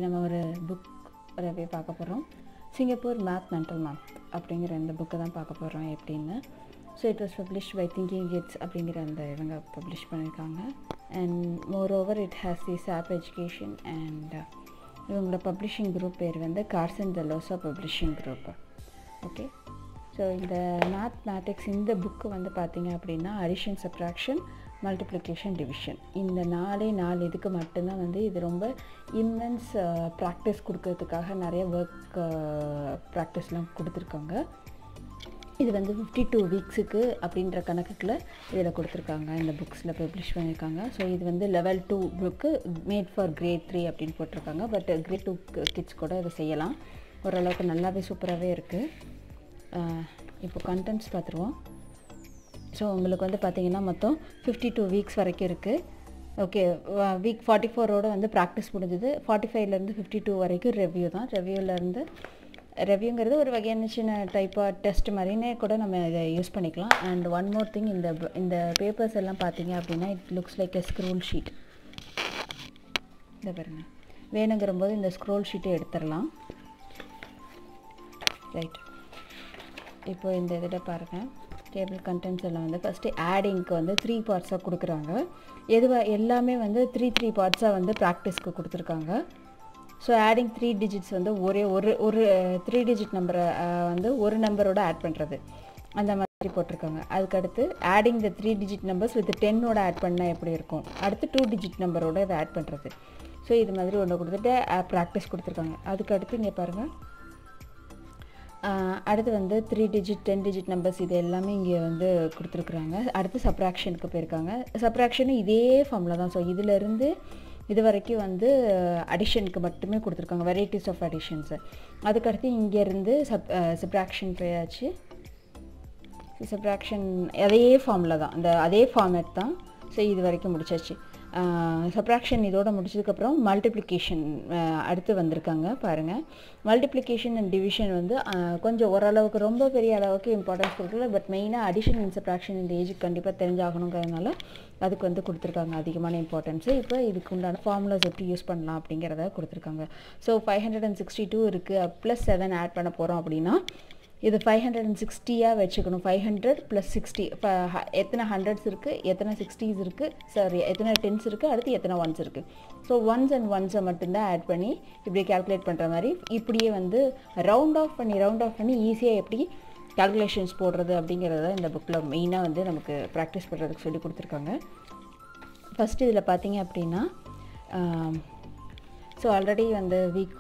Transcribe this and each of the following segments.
இன்றைக்கி நம்ம ஒரு புக் ரிவ்யூ பார்க்க போகிறோம் சிங்கப்பூர் மேத் மென்டல் மேத் அப்படிங்கிற இந்த புக்கை தான் பார்க்க போகிறோம் எப்படின்னு so it was publish by thinking kids அப்படிங்கிற அந்த இவங்க பப்ளிஷ் பண்ணியிருக்காங்க and moreover it has the chap education and இவங்களோட பப்ளிஷிங் குரூப் பேர் வந்து Carson Dellosa publishing group okay so இந்த மேத்மேட்டிக்ஸ் இந்த புக்கு வந்து பார்த்தீங்க அப்படின்னா அடிஷன் சப்ராக்ஷன் மல்டிப்ளிகேஷன் டிவிஷன் இந்த நாலே நாலு இதுக்கு மட்டும்தான் வந்து இது ரொம்ப இம்மென்ஸ் ப்ராக்டிஸ் கொடுக்கறதுக்காக நிறைய ஒர்க் ப்ராக்டிஸ்லாம் கொடுத்துருக்காங்க இது வந்து ஃபிஃப்டி டூ வீக்ஸுக்கு அப்படின்ற கணக்குல இதில் கொடுத்துருக்காங்க இந்த புக்ஸில் பப்ளிஷ் பண்ணியிருக்காங்க ஸோ இது வந்து level two book made for grade three அப்படின்னு போட்டிருக்காங்க பட் கிரேட் டூ கிட்ஸ் கூட இதை செய்யலாம் ஓரளவுக்கு நல்லாவே சூப்பராகவே இருக்குது இப்போ கண்டென்ட்ஸ் பார்த்துருவோம் ஸோ உங்களுக்கு வந்து பார்த்தீங்கன்னா மொத்தம் ஃபிஃப்டி டூ வீக்ஸ் வரைக்கும் இருக்குது ஓகே வீக் ஃபார்ட்டி ஃபோரோட வந்து ப்ராக்டிஸ் முடிஞ்சது ஃபார்ட்டி ஃபைவ்லேருந்து ஃபிஃப்டி டூ வரைக்கும் ரெவ்யூ தான் ரெவ்யூலேருந்து ரெவ்யூங்கிறது ஒரு வகையான சின்ன டைப்பாக டெஸ்ட் மாதிரினே கூட நம்ம இதை யூஸ் பண்ணிக்கலாம் அண்ட் ஒன் மோர் திங் இந்த இந்த பேப்பர்ஸ் எல்லாம் பார்த்தீங்க அப்படின்னா it looks like a scroll sheet இந்த பாருங்க வேணுங்கிற போது இந்த ஸ்க்ரோல் ஷீட்டை எடுத்துடலாம் ரைட் இப்போ இந்த இதில் பாருங்கள் டேபிள் கண்டென்ட்ஸ் எல்லாம் வந்து ஃபஸ்ட்டு ஆடிங்க்கு வந்து த்ரீ பார்ட்ஸாக கொடுக்குறாங்க எதுவாக எல்லாமே வந்து த்ரீ த்ரீ பார்ட்ஸாக வந்து ப்ராக்டிஸ்க்கு கொடுத்துருக்காங்க ஸோ ஆடிங் த்ரீ டிஜிட்ஸ் வந்து ஒரே ஒரு ஒரு த்ரீ டிஜிட் நம்பரை வந்து ஒரு நம்பரோட ஆட் பண்ணுறது அந்த மாதிரி போட்டிருக்காங்க அதுக்கடுத்து adding the three digit numbers with டென்னோட ஆட் பண்ணால் எப்படி இருக்கும் அடுத்து டூ டிஜிட் நம்பரோட இதை ஆட் பண்ணுறது ஸோ இது மாதிரி ஒன்று கொடுத்துட்டு ப்ராக்டிஸ் கொடுத்துருக்காங்க அதுக்கடுத்து இங்கே பாருங்கள் அடுத்து வந்து three digit ten digit numbers இது எல்லாமே இங்கே வந்து கொடுத்துருக்குறாங்க அடுத்து சப்ராக்ஷனுக்கு போயிருக்காங்க சப்ராக்ஷனும் இதே ஃபார்மில் தான் ஸோ இதிலேருந்து இது வரைக்கும் வந்து அடிஷனுக்கு மட்டுமே கொடுத்துருக்காங்க வெரைட்டிஸ் ஆஃப் அடிஷன்ஸு அதுக்கடுத்து இங்கேருந்து சப் சப்ராக்ஷன் போயாச்சு சப்ராக்ஷன் அதே ஃபார்மில் தான் அந்த அதே ஃபார்மேட் தான் ஸோ இது வரைக்கும் முடிச்சாச்சு சப்ராக்ஷன் இதோட முடிச்சதுக்கப்புறம் மல்டிப்ளிகேஷன் அடுத்து வந்திருக்காங்க பாருங்கள் மல்டிப்ளிகேஷன் அண்ட் டிவிஷன் வந்து கொஞ்சம் ஓரளவுக்கு ரொம்ப பெரிய அளவுக்கு இம்பார்ட்டன்ஸ் கொடுக்கல பட் மெயினாக அடிஷன் அண்ட் சப்ராக்ஷன் இந்த ஏஜுக்கு கண்டிப்பாக தெரிஞ்சாகணுங்கிறதுனால அதுக்கு வந்து கொடுத்துருக்காங்க அதிகமான இம்பார்ட்டன்ஸு இப்போ இதுக்கு உண்டான ஃபார்முலாஸ் எப்படி யூஸ் பண்ணலாம் அப்படிங்கிறத கொடுத்துருக்காங்க so five hundred and sixty two இருக்குது ப்ளஸ் செவன் ஆட் பண்ண போகிறோம் அப்படின்னா இது ஃபைவ் ஹண்ட்ரட் அண்ட் சிக்ஸ்டியாக வச்சுக்கணும் ஃபைவ் ஹண்ட்ரட் ப்ளஸ் சிக்ஸ்டி இப்போ எத்தனை ஹண்ட்ரட்ஸ் இருக்குது எத்தனை சிக்ஸ்டீஸ் இருக்குது சாரி எத்தனை டென்ஸ் இருக்குது அடுத்து எத்தனை ஒன்ஸ் இருக்குது ஸோ ஒன்ஸ் அண்ட் ஒன்ஸை மட்டும்தான் ஆட் பண்ணி இப்படி கேல்குலேட் பண்ணுற மாதிரி இப்படியே வந்து ரவுண்ட் ஆஃப் பண்ணி ரவுண்ட் ஆஃப் பண்ணி ஈஸியாக எப்படி கால்குலேஷன்ஸ் போடுறது அப்படிங்கிறத இந்த புக்கில் மெயினாக வந்து நமக்கு ப்ராக்டிஸ் பண்ணுறதுக்கு சொல்லி கொடுத்துருக்காங்க ஃபஸ்ட்டு இதில் பார்த்தீங்க அப்படின்னா ஸோ ஆல்ரெடி வந்து வீக்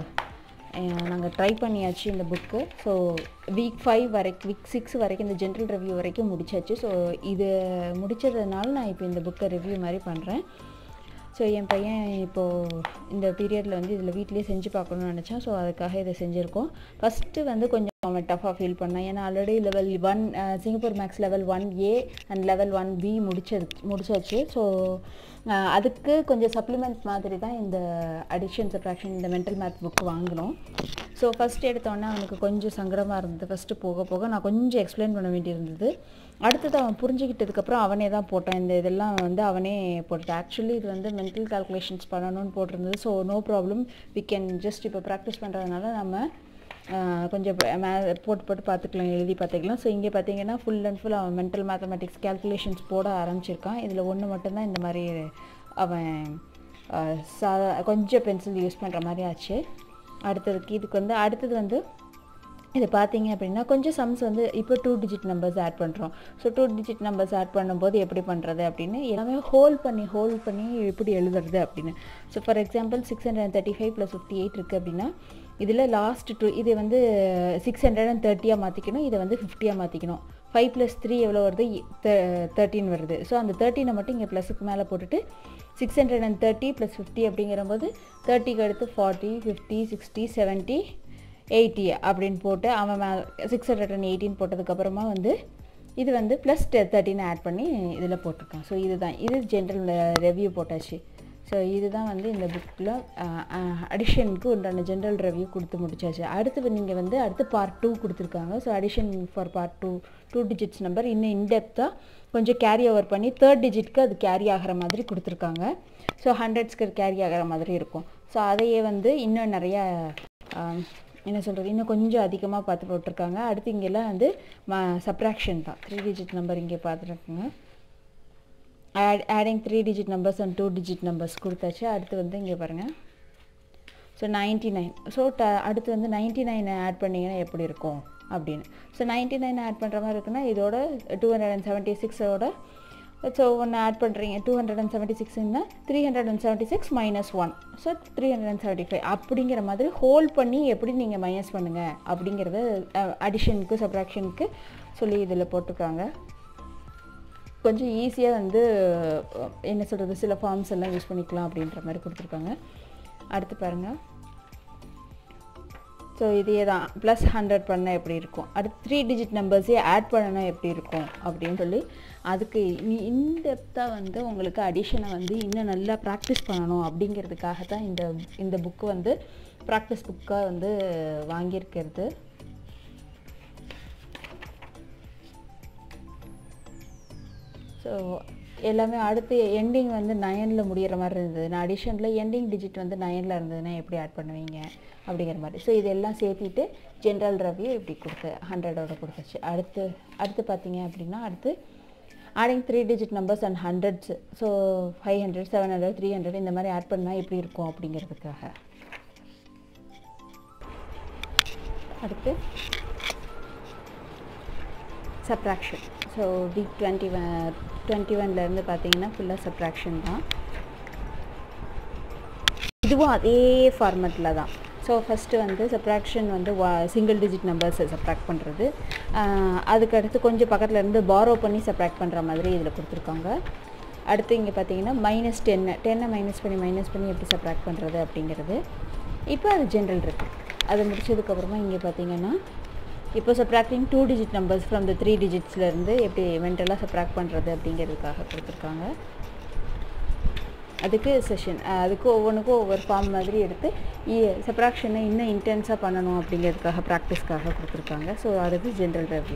நாங்கள் ட்ரை பண்ணியாச்சு இந்த புக்கு ஸோ வீக் ஃபைவ் வரைக்கும் வீக் சிக்ஸ் வரைக்கும் இந்த ஜென்ரல் ரிவ்யூ வரைக்கும் முடிச்சாச்சு ஸோ இது முடித்ததுனால நான் இப்போ இந்த புக்கை ரிவ்யூ மாதிரி பண்ணுறேன் ஸோ என் பையன் இப்போது இந்த பீரியடில் வந்து இதில் வீட்லேயே செஞ்சு பார்க்கணும்னு நினச்சேன் ஸோ அதுக்காக இதை செஞ்சுருக்கோம் ஃபஸ்ட்டு வந்து கொஞ்சம் அவன் டஃபாக ஃபீல் பண்ணான் ஏன்னா already level one Singapore maths level one A and level one B முடிச்சது முடிச்சாச்சு ஸோ அதுக்கு கொஞ்சம் சப்ளிமெண்ட் மாதிரி தான் இந்த அடிஷன் சப்ராக்ஷன் இந்த மென்டல் மேத் புக் வாங்கினோம் ஸோ ஃபஸ்ட் எடுத்தோன்னே அவனுக்கு கொஞ்சம் சங்கடமாக இருந்தது ஃபஸ்ட்டு போக போக நான் கொஞ்சம் எக்ஸ்பிளைன் பண்ண வேண்டியிருந்தது அடுத்தது அவன் புரிஞ்சுக்கிட்டதுக்கப்புறம் அவனே தான் போட்டான் இந்த இதெல்லாம் வந்து அவனே போட்டான் ஆக்சுவலி இது வந்து மென்டல் கால்குலேஷன்ஸ் பண்ணணும்னு போட்டிருந்தது so no problem we can just இப்போ ப்ராக்டிஸ் பண்ணுறதுனால நம்ம கொஞ்சம் மே போட்டு போட்டு பார்த்துக்கலாம் எழுதி பார்த்துக்கலாம் ஸோ இங்கே பார்த்தீங்கன்னா ஃபுல் அண்ட் ஃபுல் அவன் மென்டல் மேத்தமெட்டிக்ஸ் கேல்குலேஷன்ஸ் போட ஆரம்பிச்சிருக்கான் இதில் ஒன்று மட்டும்தான் இந்த மாதிரி அவன் சா கொஞ்சம் பென்சில் யூஸ் பண்ணுற மாதிரி ஆச்சு அடுத்ததுக்கு இதுக்கு வந்து அடுத்தது வந்து இது பார்த்தீங்க அப்படின்னா கொஞ்சம் சம்ஸ் வந்து இப்போ டூ டிஜிட் நம்பர்ஸ் ஆட் பண்ணுறோம் so two digit numbers add பண்ணும்போது எப்படி பண்ணுறது அப்படின்னு எல்லாமே ஹோல்ட் பண்ணி ஹோல்ட் பண்ணி எப்படி எழுதுறது அப்படின்னு so for example six hundred thirty five plus fifty eight இருக்குது அப்படின்னா இதில் லாஸ்ட் டூ இது வந்து சிக்ஸ் ஹண்ட்ரட் அண்ட் தேர்ட்டியாக மாற்றிக்கணும் இதை வந்து ஃபிஃப்டியாக மாற்றிக்கணும் ஃபைவ் ப்ளஸ் த்ரீ எவ்வளோ வருது தேர்ட்டின் வருது ஸோ அந்த தேர்ட்டினை மட்டும் இங்கே ப்ளஸுக்கு மேலே போட்டுட்டு six hundred and thirty plus fifty அப்படிங்கிறபோது தேர்ட்டிக்கு அடுத்து forty fifty sixty seventy eighty அப்படின்னு போட்டு அவன் மே சிக்ஸ் ஹண்ட்ரட் அண்ட் எயிட்டின் போட்டதுக்கப்புறமா வந்து இது வந்து ப்ளஸ் தேர்ட்டின் ஆட் பண்ணி இதில் போட்டிருக்கான் ஸோ இதுதான் இது ஜென்ரல் ரெவ்யூ போட்டாச்சு ஸோ இதுதான் வந்து இந்த புக்கில் அடிஷனுக்கு உண்டான ஜென்ரல் ரிவ்யூ கொடுத்து முடிச்சாச்சு அடுத்து நீங்கள் வந்து அடுத்து பார்ட் டூ கொடுத்துருக்காங்க so addition for part two two digits number இன்னும் இன்டெப்த்தாக கொஞ்சம் கேரி ஓவர் பண்ணி தேர்ட் டிஜிட்க்கு அது கேரி ஆகிற மாதிரி கொடுத்துருக்காங்க ஸோ ஹண்ட்ரட்ஸ்க்கு கேரி ஆகிற மாதிரி இருக்கும் ஸோ அதையே வந்து இன்னும் நிறைய ஆம், என்ன சொல்கிறது இன்னும் கொஞ்சம் அதிகமாக பார்த்து போட்டிருக்காங்க அடுத்து இங்கெல்லாம் வந்து ம சப்ராக்ஷன் தான் த்ரீ டிஜிட் நம்பர் இங்கே பார்த்துருக்குங்க add adding three digit numbers and two digit numbers கொடுத்தாச்சு அடுத்து வந்து இங்கே பாருங்கள் ஸோ நைன்ட்டி நைன் ஸோ ட அடுத்து வந்து நைன்ட்டி நைன் ஆட் பண்ணிங்கன்னா எப்படி இருக்கும் அப்படின்னு ஸோ நைன்ட்டி நைன் ஆட் பண்ணுற மாதிரி இருக்குன்னா இதோட டூ ஹண்ட்ரட் அண்ட் செவன்ட்டி சிக்ஸோட ஸோ ஒன்று ஆட் பண்ணுறீங்க டூ ஹண்ட்ரட் அண்ட் செவன்ட்டி சிக்ஸ்னா three hundred and seventy six minus one so three hundred and seventy five அப்படிங்கிற மாதிரி ஹோல்ட் பண்ணி எப்படி நீங்கள் மைனஸ் பண்ணுங்கள் அப்படிங்கிறத அடிஷனுக்கு சப்ராக்ஷனுக்கு சொல்லி இதில் போட்டிருக்காங்க கொஞ்சம் ஈஸியாக வந்து அஹ், என்ன சொல்கிறது சில ஃபார்ம்ஸ் எல்லாம் யூஸ் பண்ணிக்கலாம் அப்படின்ற மாதிரி கொடுத்துருக்காங்க அடுத்து பாருங்கள் ஸோ இதே தான் ப்ளஸ் ஹண்ட்ரட் பண்ணால் எப்படி இருக்கும் அடுத்து த்ரீ டிஜிட் நம்பர்ஸே ஆட் பண்ணனா எப்படி இருக்கும் அப்படின்னு சொல்லி அதுக்கு இன்டெப்த்தாக வந்து உங்களுக்கு அடிஷனை வந்து இன்னும் நல்லா ப்ராக்டிஸ் பண்ணணும் அப்படிங்கிறதுக்காக தான் இந்த இந்த புக்கு வந்து ப்ராக்டிஸ் புக்காக வந்து வாங்கியிருக்கிறது ஸோ எல்லாமே அடுத்து எண்டிங் வந்து நயனில் முடியிற மாதிரி இருந்தது நான் அடிஷனில் எண்டிங் டிஜிட் வந்து நயனில் இருந்ததுன்னா எப்படி ஆட் பண்ணுவீங்க அப்படிங்கிற மாதிரி ஸோ இதெல்லாம் சேர்த்திட்டு ஜென்ரல் ரவ்யூ இப்படி கொடுத்து ஹண்ட்ரடோட கொடுத்துச்சு அடுத்து அடுத்து பார்த்தீங்க அப்படின்னா அடுத்து adding three digit numbers and hundreds so five hundred seven hundred three hundred இந்த மாதிரி ஆட் பண்ணால் எப்படி இருக்கும் அப்படிங்கிறதுக்காக அடுத்து subtraction so week twenty one twenty ஒன்லேருந்து பார்த்தீங்கன்னா ஃபுல்லாக சப்ராக்ஷன் தான் இதுவும் அதே ஃபார்மேட்டில் தான் ஸோ ஃபஸ்ட்டு வந்து சப்ராக்ஷன் வந்து வா சிங்கிள் டிஜிட் நம்பர்ஸை சப்ராக்ட் பண்ணுறது அதுக்கடுத்து கொஞ்சம் பக்கத்தில் இருந்து பாரோ பண்ணி சப்ராக்ட் பண்ணுற மாதிரி இதில் கொடுத்துருக்காங்க அடுத்து இங்கே பார்த்தீங்கன்னா மைனஸ் டென்னு டென்னை மைனஸ் பண்ணி மைனஸ் பண்ணி எப்படி சப்ராக்ட் பண்ணுறது அப்படிங்கிறது இப்போ அது ஜென்ரல் இருக்குது அது முடிச்சதுக்கப்புறமா இங்கே பார்த்தீங்கன்னா இப்போ subtracting two digit numbers from the three டிஜிட்ஸ்லேருந்து எப்படி மென்டலாக சப்ராக்ட் பண்ணுறது அப்படிங்கிறதுக்காக கொடுத்துருக்காங்க அதுக்கு செஷன் அதுக்கு ஒவ்வொன்றுக்கும் ஒவ்வொரு ஃபார்ம் மாதிரி எடுத்து செப்ராக்ஷனை இன்னும் இன்டென்ஸாக பண்ணணும் அப்படிங்கிறதுக்காக ப்ராக்டிஸ்க்காக கொடுத்துருக்காங்க ஸோ அதுக்கு ஜென்ரல் ரிவ்யூ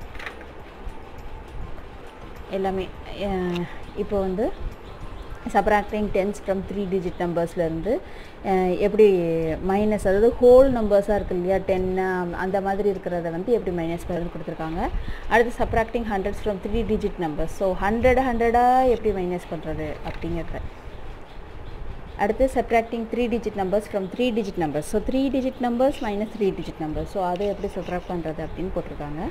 எல்லாமே அஹ், இப்போ வந்து subtracting tens from three digit நம்பர்ஸ்லேருந்து எப்படி மைனஸ் அதாவது ஹோல் நம்பர்ஸாக இருக்கு இல்லையா டென் அந்த மாதிரி இருக்கிறத வந்து எப்படி மைனஸ் பண்ணுறது கொடுத்துருக்காங்க அடுத்து subtracting hundreds from three digit numbers so hundred ஹண்ட்ரடாக எப்படி மைனஸ் பண்ணுறது அப்படிங்கிறத அடுத்து subtracting three digit numbers from three digit numbers so three digit numbers minus three digit numbers so அதை எப்படி சப்ராக்ட் பண்ணுறது அப்படின்னு போட்டிருக்காங்க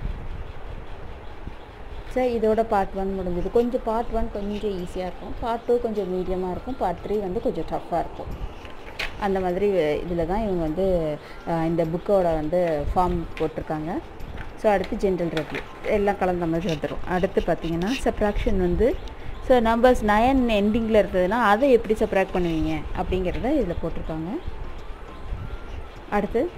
ஸோ இதோட பார்ட் ஒன் முடிஞ்சது கொஞ்சம் பார்ட் ஒன் கொஞ்சம் ஈஸியாக இருக்கும் பார்ட் டூ கொஞ்சம் மீடியமாக இருக்கும் பார்ட் த்ரீ வந்து கொஞ்சம் டஃப்பாக இருக்கும் அந்த மாதிரி இதில் தான் இவங்க வந்து அஹ், இந்த புக்கோட வந்து ஃபார்ம் போட்டிருக்காங்க ஸோ அடுத்து ஜென்ரல் ரிவ்யூ எல்லாம் கலந்த மாதிரி வந்துடும் அடுத்து பார்த்தீங்கன்னா சப்ராக்ஷன் வந்து ஸோ நம்பர்ஸ் நயன் எண்டிங்கில் இருந்ததுன்னா அதை எப்படி சப்ராக்ட் பண்ணுவீங்க அப்படிங்கிறத இதில் போட்டிருக்காங்க அடுத்து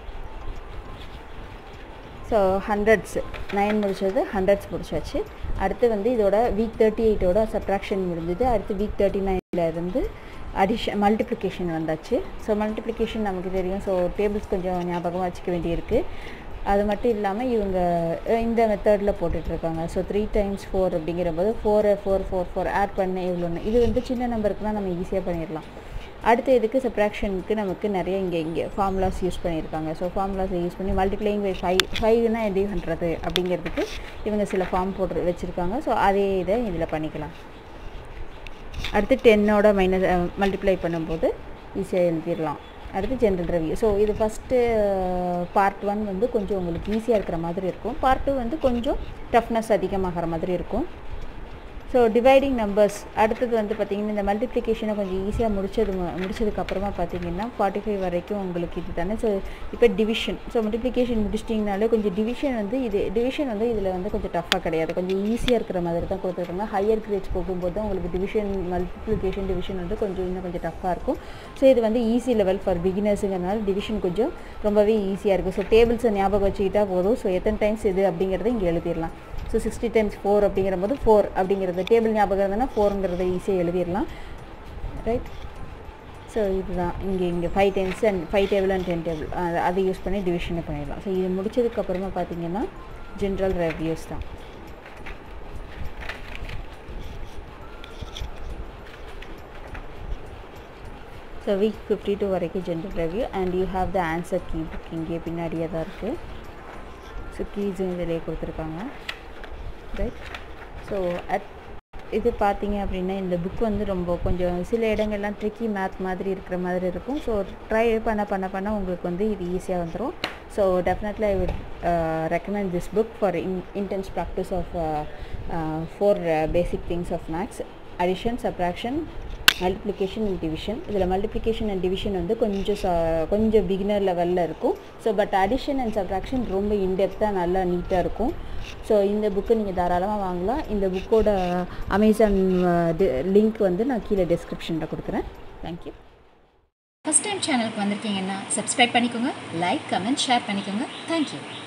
ஸோ ஹண்ட்ரட்ஸ் நைன் முடிச்சது ஹண்ட்ரட்ஸ் முடிச்சாச்சு அடுத்து வந்து இதோட வீக் தேர்ட்டி எயிட்டோட சப்ராக்ஷன் முடிஞ்சது அடுத்து வீக் தேர்ட்டி நைனில் இருந்து அடிஷன் மல்டிப்ளிகேஷன் வந்தாச்சு ஸோ மல்டிப்ளிகேஷன் நமக்கு தெரியும் ஸோ டேபிள்ஸ் கொஞ்சம் ஞாபகமாக வச்சுக்க வேண்டியிருக்கு அது மட்டும் இல்லாமல் இவங்க அஹ், இந்த மெத்தடில் போட்டுட்ருக்காங்க ஸோ த்ரீ டைம்ஸ் ஃபோர் அப்படிங்கிற போது four four four four add பண்ண இவ்வளோன்னு இது வந்து சின்ன நம்பருக்குலாம் நம்ம ஈஸியாக பண்ணிடலாம் அடுத்து இதுக்கு சப்ராக்ஷனுக்கு நமக்கு நிறைய இங்கே இங்கே ஃபார்முலாஸ் யூஸ் பண்ணியிருக்காங்க ஸோ ஃபார்முலாஸை யூஸ் பண்ணி மல்டிப்ளைங் பை ஃபைவ் ஃபைவ்னா எப்படி பண்ணுறது அப்படிங்கிறதுக்கு இவங்க சில ஃபார்ம் போட்டு வச்சுருக்காங்க ஸோ அதே இதை இதில் பண்ணிக்கலாம் அடுத்து டென்னோட மைனஸ் மல்டிப்ளை பண்ணும்போது ஈஸியாக எழுதிடலாம் அடுத்து ஜென்ரல் ரிவ்யூ ஸோ இது ஃபஸ்ட்டு பார்ட் ஒன் வந்து கொஞ்சம் உங்களுக்கு ஈஸியாக இருக்கிற மாதிரி இருக்கும் பார்ட் டூ வந்து கொஞ்சம் டஃப்னஸ் அதிகமாகிற மாதிரி இருக்கும் ஸோ டிவைடிங் நம்பர்ஸ் அடுத்தது வந்து பார்த்திங்கன்னா இந்த மல்டிப்ளிகேஷனை கொஞ்சம் ஈஸியாக முடிச்சது மு- முடிச்சதுக்கப்புறமா பார்த்தீங்கன்னா ஃபார்ட்டி ஃபைவ் வரைக்கும் உங்களுக்கு இது தானே ஸோ இப்போ டிவிஷன் ஸோ மல்டிப்ளிகேஷன் முடிச்சிட்டிங்கனாலே கொஞ்சம் டிவிஷன் வந்து இது டிவிஷன் வந்து இதில் வந்து கொஞ்சம் டஃப்பாக கிடையாது கொஞ்சம் ஈஸியாக இருக்கிற மாதிரி தான் கொடுத்துருக்காங்க ஹையர் கிரேட்ஸ் போகும்போது தான் உங்களுக்கு டிவிஷன் மல்டிப்ளிகேஷன் டிவிஷன் வந்து கொஞ்சம் இன்னும் கொஞ்சம் டஃப்பாக இருக்கும் ஸோ இது வந்து ஈஸி லெவல் ஃபார் பிகினர்ஸுங்கிறனால டிவிஷன் கொஞ்சம் ரொம்பவே ஈஸியாக இருக்குது ஸோ டேபிள்ஸை ஞாபகம் வச்சுக்கிட்டா போதும் ஸோ எத்தனை டைம்ஸ் இது அப்படிங்கிறத இங்கே எழுதிடலாம் ஸோ சிக்ஸ்டி டைம்ஸ் ஃபோர் அப்படிங்கிற போது ஃபோர் அப்படிங்கிறது டேபிள் ஞாபகம் இருந்ததுன்னா ஃபோருங்கிறத ஈஸியாக எழுதிடலாம் ரைட் ஸோ இதுதான் இங்கே இங்கே five times and five table and ten table அதை யூஸ் பண்ணி டிவிஷனை பண்ணிடலாம் ஸோ இது முடிச்சதுக்கப்புறமா பார்த்தீங்கன்னா ஜென்ரல் ரெவ்யூஸ் தான் ஸோ வீக் ஃபிஃப்டி டூ வரைக்கும் general review and you have the answer key book இங்கே பின்னாடியே தான் இருக்குது ஸோ கீஸும் இதிலே கொடுத்துருக்காங்க ரைட் ஸோ அட் இது பார்த்தீங்க அப்படின்னா இந்த புக் வந்து ரொம்ப கொஞ்சம் சில இடங்கள்லாம் ட்ரிக்கி மேத் மாதிரி இருக்கிற மாதிரி இருக்கும் ஸோ ட்ரை பண்ண பண்ண பண்ண உங்களுக்கு வந்து இது ஈஸியாக வந்துடும் so definitely I would recommend this book for in intense practice of four basic things of maths addition subtraction multiplication and division இதில் மல்டிப்ளிகேஷன் அண்ட் டிவிஷன் வந்து கொஞ்சம் ச கொஞ்சம் பிகினர் லெவலில் இருக்கும் so but addition and subtraction ரொம்ப இன்டெப்த்தாக நல்லா நீட்டாக இருக்கும் ஸோ இந்த புக்கு நீங்கள் தாராளமாக வாங்கலாம் இந்த புக்கோட அமேசான் லிங்க் வந்து நான் கீழே டிஸ்கிரிப்ஷனில் கொடுக்குறேன் தேங்க்யூ ஃபஸ்ட் டைம் சேனலுக்கு வந்திருக்கீங்கன்னா சப்ஸ்கிரைப் பண்ணிக்கோங்க லைக் கமெண்ட் ஷேர் பண்ணிக்கோங்க தேங்க்யூ